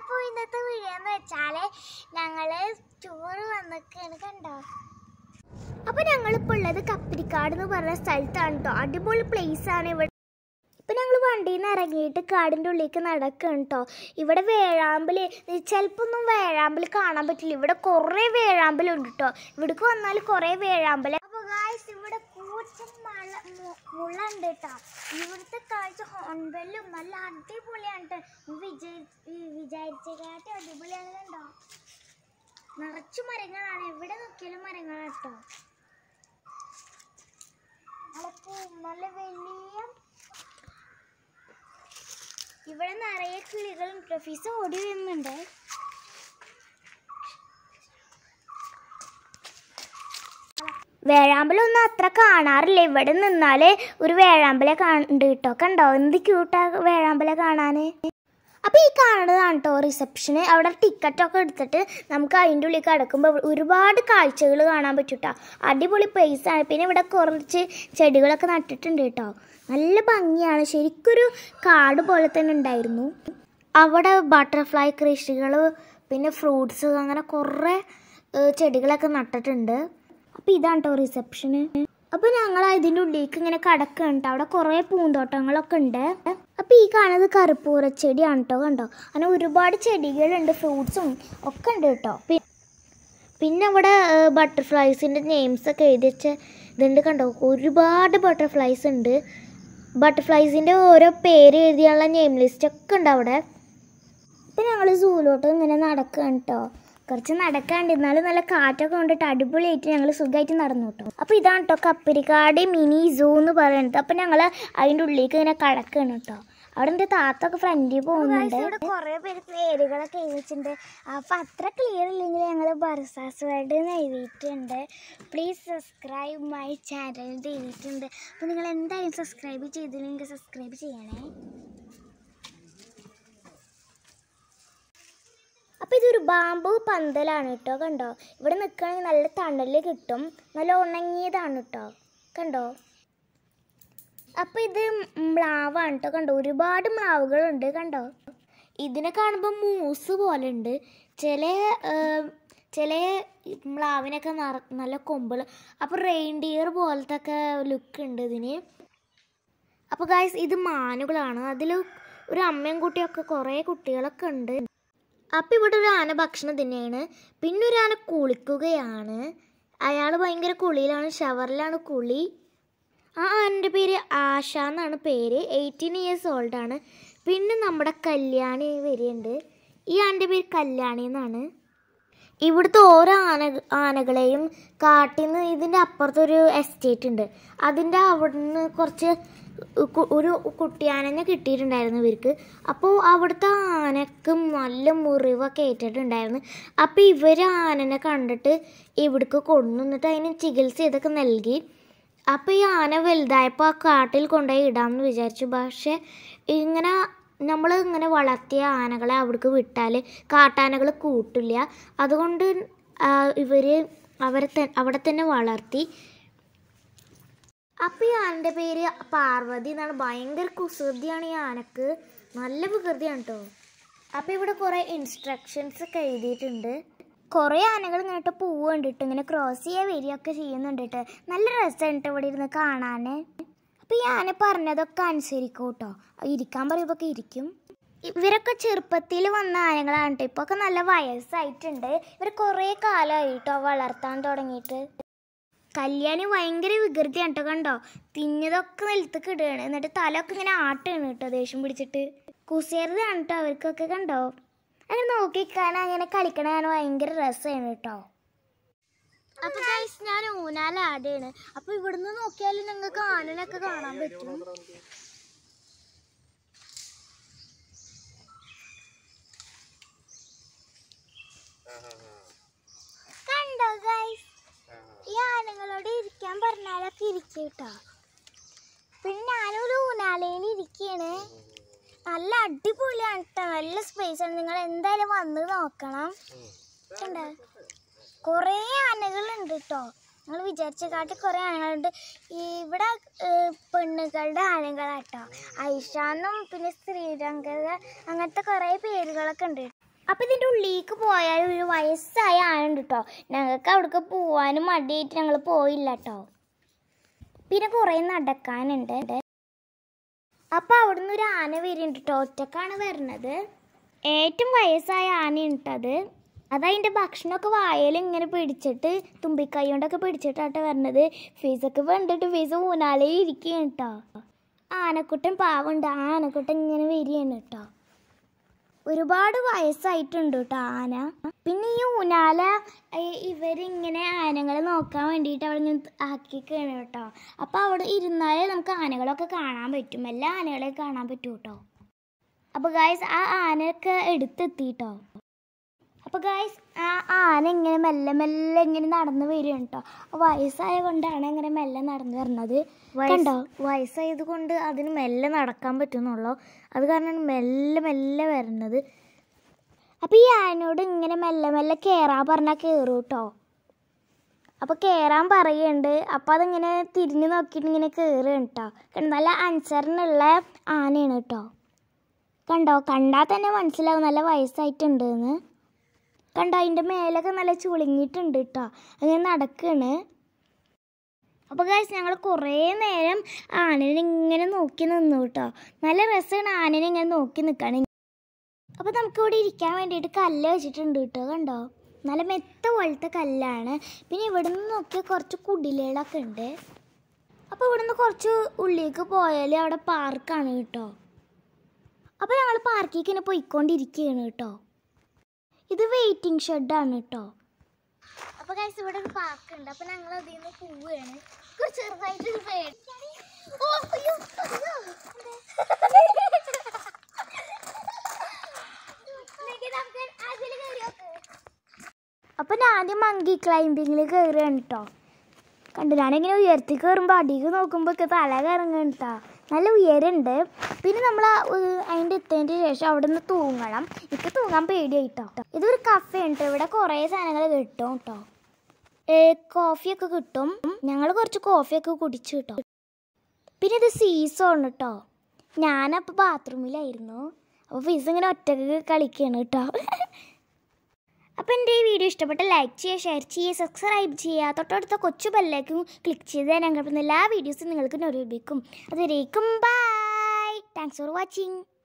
അപ്പോൾ ഇന്നത്തെ വീഡിയോ എന്ന് വെച്ചാൽ ഞങ്ങൾ ടൂർ വന്നിക്കാണ് കണ്ടോ അപ്പോൾ ഞങ്ങളിപ്പോൾ ഉള്ളത് കപ്പിരിക്കാട് എന്ന് പറഞ്ഞ സ്ഥലത്താണ് കേട്ടോ അടിപൊളി പ്ലേസ് ആണ് ഇവിടെ ഇപ്പം ഞങ്ങൾ വണ്ടിയിൽ നിന്ന് ഇറങ്ങിയിട്ട് കാടിൻ്റെ ഉള്ളിലേക്ക് നടക്കുകയാണ് കേട്ടോ ഇവിടെ വേഴാമ്പൽ ചിലപ്പോൾ ഒന്നും വേഴാമ്പൽ കാണാൻ പറ്റില്ല ഇവിടെ കുറേ വേഴാമ്പലുണ്ട് കേട്ടോ ഇവിടേക്ക് വന്നാൽ കുറേ വേഴാമ്പൽ അപ്പോൾ ഗായ്സ് ഇവിടെ കൂറ്റൻ മല മു- മുള ഉണ്ട് കേട്ടോ ഇവിടുത്തെ കാഴ്ച ഹോൺബെല്ലും നല്ല അടിപൊളിയാണ് കേട്ടോ വിചാരി വിചാരിച്ചേക്കാട്ടി അടിപൊളിയാണ് കണ്ടോ നിറച്ചു മരങ്ങളാണ് എവിടെ നോക്കിയാലും മരങ്ങളാണ് കേട്ടോ നല്ല പൂ- നല്ല വലിയ ഇവിടെ നിറയെ കിളികളും ട്രോഫീസ് ഓടി വരുന്നുണ്ട് വേഴാമ്പലൊന്നും അത്ര കാണാറില്ല ഇവിടെ നിന്നാല് ഒരു വേഴാമ്പലെ കണ്ട് കേട്ടോ കണ്ടോ എന്ത് ക്യൂട്ടാ വേഴാമ്പലെ കാണാന് അപ്പൊ ഈ കാണുന്നതാണ് കേട്ടോ റിസപ്ഷന് അവിടെ ടിക്കറ്റ് ഒക്കെ എടുത്തിട്ട് നമുക്ക് അതിൻ്റെ ഉള്ളിൽ കിടക്കുമ്പോൾ ഒരുപാട് കാഴ്ചകൾ കാണാൻ പറ്റും കേട്ടോ അടിപൊളി place ആണ് പിന്നെ ഇവിടെ കുറച്ച് ചെടികളൊക്കെ നട്ടിട്ടുണ്ട് കേട്ടോ നല്ല ഭംഗിയാണ് ശരിക്കൊരു കാട് പോലെ തന്നെ ഉണ്ടായിരുന്നു അവിടെ ബട്ടർഫ്ലൈ കൃഷികൾ പിന്നെ ഫ്രൂട്ട്സ് അങ്ങനെ കുറേ ഏഹ്, ചെടികളൊക്കെ നട്ടിട്ടുണ്ട് അപ്പോൾ ഇതാണ് കേട്ടോ റിസപ്ഷന് അപ്പോൾ ഞങ്ങൾ ഇതിൻ്റെ ഉള്ളിലേക്ക് ഇങ്ങനെ കിടക്കുകയാണ് ട്ടോ. അവിടെ കുറേ പൂന്തോട്ടങ്ങളൊക്കെ ഉണ്ട് അപ്പോൾ ഈ കാണുന്നത് കറുപ്പൂരച്ചെടിയാണ് കേട്ടോ കണ്ടോ അങ്ങനെ ഒരുപാട് ചെടികളുണ്ട് ഫ്രൂട്ട്സും ഒക്കെ ഉണ്ട് കേട്ടോ പി- പിന്നെ അവിടെ ബട്ടർഫ്ലൈസിൻ്റെ നെയിംസ് ഒക്കെ എഴുതി വെച്ച ഇതുണ്ട് കണ്ടോ ഒരുപാട് ബട്ടർഫ്ലൈസ് ഉണ്ട് ബട്ടർഫ്ലൈസിൻ്റെ ഓരോ പേര് എഴുതിയുള്ള നെയിം ലിസ്റ്റ് ഒക്കെ ഉണ്ട് അവിടെ ഇപ്പം ഞങ്ങൾ സൂലോട്ട് ഇങ്ങനെ നടക്കുകയാണ് കേട്ടോ കുറച്ച് നടക്കാണ്ട് എന്നാലും നല്ല കാറ്റൊക്കെ കൊണ്ടിട്ട് അടിപൊളിയായിട്ട് ഞങ്ങൾ സുഖമായിട്ട് നടന്നു കേട്ടോ അപ്പോൾ ഇതാണ് കേട്ടോ കപ്പരിക്കാട് മിനി സൂ എന്ന് പറയുന്നത് അപ്പം ഞങ്ങൾ അതിൻ്റെ ഉള്ളിലേക്ക് ഇങ്ങനെ കടക്കുകയാണ് കേട്ടോ അവിടെ എൻ്റെ താത്തൊക്കെ ഫ്രണ്ടിൽ പോകുന്നുണ്ട് ഇവിടെ കുറേ പേര് പേരുകളൊക്കെ എഴുതിയിട്ടുണ്ട് അപ്പം അത്ര ക്ലിയർ ഇല്ലെങ്കിൽ ഞങ്ങൾ ബർസാസ് വേൾഡ് എന്ന് എഴുതിയിട്ടുണ്ട് പ്ലീസ് സബ്സ്ക്രൈബ് മൈ ചാനൽ എന്ന് എഴുതിയിട്ടുണ്ട് അപ്പോൾ നിങ്ങൾ എന്തായാലും സബ്സ്ക്രൈബ് ചെയ്തില്ലെങ്കിൽ സബ്സ്ക്രൈബ് ചെയ്യണേ അപ്പോൾ ഇതൊരു ബാമ്പു പന്തലാണ് കേട്ടോ കണ്ടോ ഇവിടെ നിൽക്കുകയാണെങ്കിൽ നല്ല തണല് കിട്ടും നല്ല ഉണങ്ങിയതാണ് കേട്ടോ കണ്ടോ അപ്പോൾ ഇത് മ്ലാവാണ് കേട്ടോ കണ്ടോ ഒരുപാട് മ്ലാവുകളുണ്ട് കണ്ടോ ഇതിനെ കാണുമ്പോൾ മൂസ് പോലെ ഉണ്ട് ചില ഏർ, ചില മ്ലാവിനൊക്കെ നിറ നല്ല കൊമ്പുകൾ അപ്പോൾ റെയിൻഡിയർ പോലത്തെ ഒക്കെ ലുക്ക് ഉണ്ട് ഇതിന് അപ്പോൾ ഗായ്സ് ഇത് മാനുകളാണ് അതിൽ ഒരു അമ്മയും കുട്ടിയൊക്കെ കുറേ കുട്ടികളൊക്കെ ഉണ്ട് അപ്പം ഇവിടെ ഒരു ആന ഭക്ഷണം തന്നെയാണ് പിന്നെ ഒരു ആന കുളിക്കുകയാണ് അയാൾ ഭയങ്കര കുളിയിലാണ് ഷവറിലാണ് കുളി ആ ആനൻ്റെ പേര് ആശ എന്നാണ് പേര് എയ്റ്റീൻ ഇയേഴ്സ് ഓൾഡ് ആണ് പിന്നെ നമ്മുടെ കല്യാണി വരെയുണ്ട് ഈ ആൻ്റെ പേര് കല്യാണി എന്നാണ് ഇവിടുത്തെ ഓരോ ആന ആനകളെയും കാട്ടിൽ നിന്ന് ഇതിൻ്റെ അപ്പുറത്തൊരു എസ്റ്റേറ്റ് ഉണ്ട് അതിൻ്റെ അവിടുന്ന് കുറച്ച് കു- ഒരു കുട്ടിയാനനെ കിട്ടിയിട്ടുണ്ടായിരുന്നു ഇവർക്ക് അപ്പോൾ അവിടുത്തെ ആനക്ക് നല്ല മുറിവൊക്കെ ഏറ്റിട്ടുണ്ടായിരുന്നു അപ്പോൾ ഇവർ ആനനെ കണ്ടിട്ട് ഇവിടേക്ക് കൊണ്ടുവന്നിട്ട് അതിന് ചികിത്സ ഇതൊക്കെ നൽകി അപ്പോൾ ഈ ആന വലുതായപ്പോൾ ആ കാട്ടിൽ കൊണ്ടുപോയി ഇടാമെന്ന് വിചാരിച്ചു പക്ഷേ ഇങ്ങനെ നമ്മൾ ഇങ്ങനെ വളർത്തിയ ആനകളെ അവിടേക്ക് വിട്ടാൽ കാട്ടാനകൾ കൂട്ടില്ല അതുകൊണ്ട് ഇവർ അവരെ ത- അവിടെ തന്നെ വളർത്തി അപ്പോൾ ഈ ആനൻ്റെ പേര് പാർവതി എന്നാണ് ഭയങ്കര കുസൃതിയാണ് ഈ ആനക്ക് നല്ല വികൃതിയാണ് കേട്ടോ അപ്പോൾ ഇവിടെ കുറേ ഇൻസ്ട്രക്ഷൻസ് ഒക്കെ എഴുതിയിട്ടുണ്ട് കുറേ ആനകൾ ഇങ്ങോട്ട് പൂവ് കണ്ടിട്ട് ഇങ്ങനെ ക്രോസ് ചെയ്യുക വരികയൊക്കെ ചെയ്യുന്നുണ്ട് കേട്ടോ നല്ല രസമുണ്ട് കേട്ടോ ഇവിടെ ഇരുന്ന് കാണാൻ അപ്പോൾ ഈ ആന പറഞ്ഞതൊക്കെ അനുസരിക്കും കേട്ടോ ഇരിക്കാൻ പറയുമ്പോൾ ഇരിക്കും ഇവരൊക്കെ ചെറുപ്പത്തിൽ വന്ന ആനകളാണ് കേട്ടോ ഇപ്പോൾ ഒക്കെ നല്ല വയസ്സായിട്ടുണ്ട് ഇവർ കുറേ കാലമായി കേട്ടോ വളർത്താൻ തുടങ്ങിയിട്ട് കല്യാണി ഭയങ്കര വികൃതിയാണ് കേട്ടോ കണ്ടോ തിന്നതൊക്കെ നിലത്തേക്ക് ഇടുകയാണ് എന്നിട്ട് തലയൊക്കെ ഇങ്ങനെ ആട്ടാണ് കേട്ടോ ദേഷ്യം പിടിച്ചിട്ട് കുസേരതാണ് കേട്ടോ അവർക്കൊക്കെ കണ്ടോ അങ്ങനെ നോക്കിക്കാൻ അങ്ങനെ കളിക്കണ കാണാൻ ഭയങ്കര രസമാണ് കേട്ടോ അപ്പൊ ഗൈസ് ഞാൻ ഊനാലാടാണ് അപ്പൊ ഇവിടുന്ന് നോക്കിയാൽ നിങ്ങൾക്ക് ആനനൊക്കെ കാണാൻ പറ്റും കണ്ടോ ഗൈസ് ഈ ആനകളോട് ഇരിക്കാൻ പറഞ്ഞാലൊക്കെ ഇരിക്കും കേട്ടോ പിന്നെ ഞാനൊരു ഊനാലയിൽ ഇരിക്കുകയാണ് നല്ല അടിപൊളിയാണ് കേട്ടോ നല്ല സ്പേസ് ആണ് നിങ്ങൾ എന്തായാലും വന്ന് നോക്കണം കണ്ടോ കുറേ ആനകളുണ്ട് കേട്ടോ നിങ്ങൾ വിചാരിച്ച കാട്ടി കുറേ ആനകളുണ്ട് ഇവിടെ ഏഹ്, പെണ്ണുങ്ങളുടെ ആനകളാട്ടോ ഐഷാന്നും പിന്നെ ശ്രീരംഗ അങ്ങനത്തെ കുറേ പേരുകളൊക്കെ ഉണ്ട് അപ്പം ഇതിൻ്റെ ഉള്ളിലേക്ക് പോയാൽ ഒരു വയസ്സായ ആനുണ്ട് കേട്ടോ ഞങ്ങൾക്ക് അവിടേക്ക് പോവാനും മടിയായിട്ട് ഞങ്ങൾ പോയില്ല കേട്ടോ പിന്നെ കുറേ നടക്കാനുണ്ട് അപ്പം അവിടുന്ന് ഒരു ആന വരുന്നുണ്ട് കേട്ടോ ഒറ്റക്കാണ് വരുന്നത് ഏറ്റവും വയസ്സായ ആനയുണ്ട് അത് അതതിൻ്റെ ഭക്ഷണമൊക്കെ വായയിൽ ഇങ്ങനെ പിടിച്ചിട്ട് തുമ്പിക്കൈ കൊണ്ടൊക്കെ പിടിച്ചിട്ടാട്ടോ വരുന്നത് ഫീസൊക്കെ വേണ്ടിട്ട് ഫീസ് ഊനാലേ ഇരിക്കുകയാണ് കേട്ടോ ആനക്കുട്ടൻ പാവുണ്ട് ആ ആനക്കുട്ടൻ ഇങ്ങനെ വരികയാണ് കേട്ടോ ഒരുപാട് വയസ്സായിട്ടുണ്ട് കേട്ടോ ആന പിന്നെ ഈ ഊനാല ഏ- ഇവരിങ്ങനെ ആനകളെ നോക്കാൻ വേണ്ടിയിട്ട് അവിടെ ഇങ്ങനെ ആക്കിക്കാണ് കേട്ടോ അപ്പോൾ അവിടെ ഇരുന്നാലേ നമുക്ക് ആനകളൊക്കെ കാണാൻ പറ്റും എല്ലാ ആനകളെയും കാണാൻ പറ്റും കേട്ടോ അപ്പോൾ ഗായ്സ് ആ ആനയൊക്കെ എടുത്തെത്തി കേട്ടോ അപ്പോൾ ഗായ്സ് ആ ആന ഇങ്ങനെ മെല്ലെ മെല്ലെ ഇങ്ങനെ നടന്നു വരികയാണ് കേട്ടോ വയസ്സായ കൊണ്ടാണ് ഇങ്ങനെ മെല്ലെ നടന്നു വരുന്നത് കണ്ടോ വയസ്സായത് കൊണ്ട് അതിന് മെല്ലെ നടക്കാൻ പറ്റുന്നുള്ളൂ അത് കാരണമാണ് മെല്ലെ മെല്ലെ വരുന്നത് അപ്പോൾ ഈ ആനയോട് ഇങ്ങനെ മെല്ലെ മെല്ലെ കയറാൻ പറഞ്ഞാൽ കയറും കേട്ടോ അപ്പോൾ കയറാൻ പറയുന്നുണ്ട് അപ്പോൾ അതിങ്ങനെ തിരിഞ്ഞ് നോക്കിയിട്ട് ഇങ്ങനെ കയറുകയാണ് കേട്ടോ കണ്ടോ നല്ല അനുസരണുള്ള ആനയാണ് കേട്ടോ കണ്ടോ കണ്ടാൽ തന്നെ മനസ്സിലാവും നല്ല വയസ്സായിട്ടുണ്ട് എന്ന് കണ്ടോ അതിൻ്റെ മേലൊക്കെ നല്ല ചുളുങ്ങിയിട്ടുണ്ട് കേട്ടോ അങ്ങനെ നടക്കുകയാണ് അപ്പോൾ ഗൈസ് ഞങ്ങൾ കുറേ നേരം ആനനെ ഇങ്ങനെ നോക്കി നിന്നു കേട്ടോ നല്ല രസമാണ് ആനനെ ഇങ്ങനെ നോക്കി നിൽക്കാൻ അപ്പോൾ നമുക്ക് ഇവിടെ ഇരിക്കാൻ വേണ്ടിയിട്ട് കല്ല് വെച്ചിട്ടുണ്ട് കേട്ടോ കണ്ടോ നല്ല മെത്ത പോലത്തെ കല്ലാണ് പിന്നെ ഇവിടെ നിന്ന് നോക്കിയാൽ കുറച്ച് കുടിലുകളൊക്കെ ഉണ്ട് അപ്പോൾ ഇവിടുന്ന് കുറച്ച് ഉള്ളിലേക്ക് പോയാൽ അവിടെ പാർക്കാണ് കേട്ടോ അപ്പോൾ ഞങ്ങൾ പാർക്കിലേക്ക് ഇങ്ങനെ പോയിക്കൊണ്ടിരിക്കുകയാണ് കേട്ടോ ഇത് വെയിറ്റിംഗ് ഷെഡാണ് കേട്ടോ അപ്പോൾ കഴിച്ച് ഇവിടെ ഒരു പാർക്ക് ഉണ്ട് അപ്പോൾ ഞങ്ങൾ അതിൽ നിന്ന് പോവുകയാണ് കുറച്ച് ചെറുതായിട്ടൊരു പേടി ഓ അയ്യോ അയ്യോ അപ്പൊ ഞാൻ മങ്കി ക്ലൈംബിങ്ങിൽ കയറുകയാണ് കേട്ടോ കണ്ടു ഞാനിങ്ങനെ ഉയർത്തി കയറുമ്പോൾ അടിക്ക് നോക്കുമ്പോൾ ഒക്കെ തല കറങ്ങുകയാണ് കേട്ടോ നല്ല ഉയരമുണ്ട് പിന്നെ നമ്മൾ അതിൻ്റെ എത്തതിൻ്റെ ശേഷം അവിടെ നിന്ന് തൂങ്ങണം എനിക്ക് തൂങ്ങാൻ പേടിയായിട്ടോ ഇതൊരു കഫേ ഉണ്ട് ഇവിടെ കുറേ സാധനങ്ങൾ കിട്ടും കേട്ടോ കോഫിയൊക്കെ കിട്ടും ഞങ്ങൾ കുറച്ച് കോഫിയൊക്കെ കുടിച്ചു കേട്ടോ പിന്നെ ഇത് സീസോണ് കേട്ടോ ഞാനപ്പോൾ ബാത്റൂമിലായിരുന്നു അപ്പോൾ ഫീസ് ഇങ്ങനെ ഒറ്റക്ക് കളിക്കുകയാണ് കേട്ടോ അപ്പോൾ എൻ്റെ ഈ വീഡിയോ ഇഷ്ടപ്പെട്ട ലൈക്ക് ചെയ്യുക ഷെയർ ചെയ്യുക സബ്സ്ക്രൈബ് ചെയ്യുക തൊട്ടടുത്ത കൊച്ചു ബെല്ലേക്കും ക്ലിക്ക് ചെയ്ത് തരാൻ കഴിയുന്ന എല്ലാ വീഡിയോസും നിങ്ങൾക്ക് ലഭിക്കും അതുവരേക്കും ബൈ താങ്ക്സ് ഫോർ വാച്ചിങ്